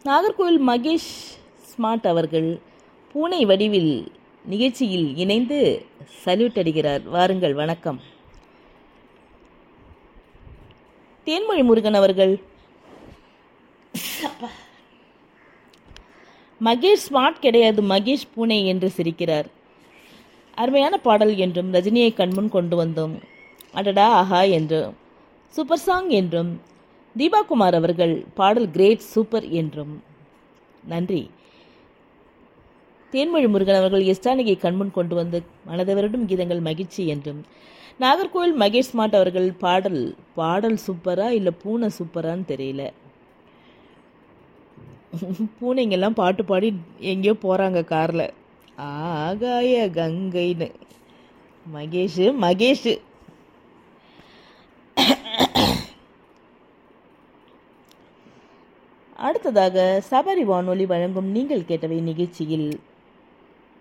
Nagercoil Mahesh smart அவர்கள் பூனை வடிவில் நிகழ்ச்சியில் இணைந்து சல்யூட் அடிக்கிறார் வாருங்கள் வணக்கம் தேன்மொழி முருகன் அவர்கள் மகேஷ் ஸ்மார்ட் கிடையாது மகேஷ் பூனை என்று சிரிக்கிறார் அருமையான பாடல் என்றும் ரஜினியை கண்முன் கொண்டு வந்தோம் அடடா ஆஹா என்றும் சூப்பர் சாங் என்றும் தீபா குமார் அவர்கள் பாடல் கிரேட் சூப்பர் என்றும் நன்றி தேன்மொழி முருகன் அவர்கள் எஸ்டானிகை கண்முன் கொண்டு வந்து மனதை வருடும் கீதங்கள் மகிழ்ச்சி என்றும் நாகர்கோவில் மகேஷ் ஸ்மார்ட் அவர்கள் பாடல் பாடல் சூப்பரா இல்லை பூனை சூப்பரான்னு தெரியல பூனைங்கெல்லாம் பாட்டு பாடி எங்கேயோ போகிறாங்க காரில் ஆகாய கங்கைன்னு மகேஷு மகேஷு அடுத்ததாக சபரி வானொலி வழங்கும் நீங்கள் கேட்டவை நிகழ்ச்சியில்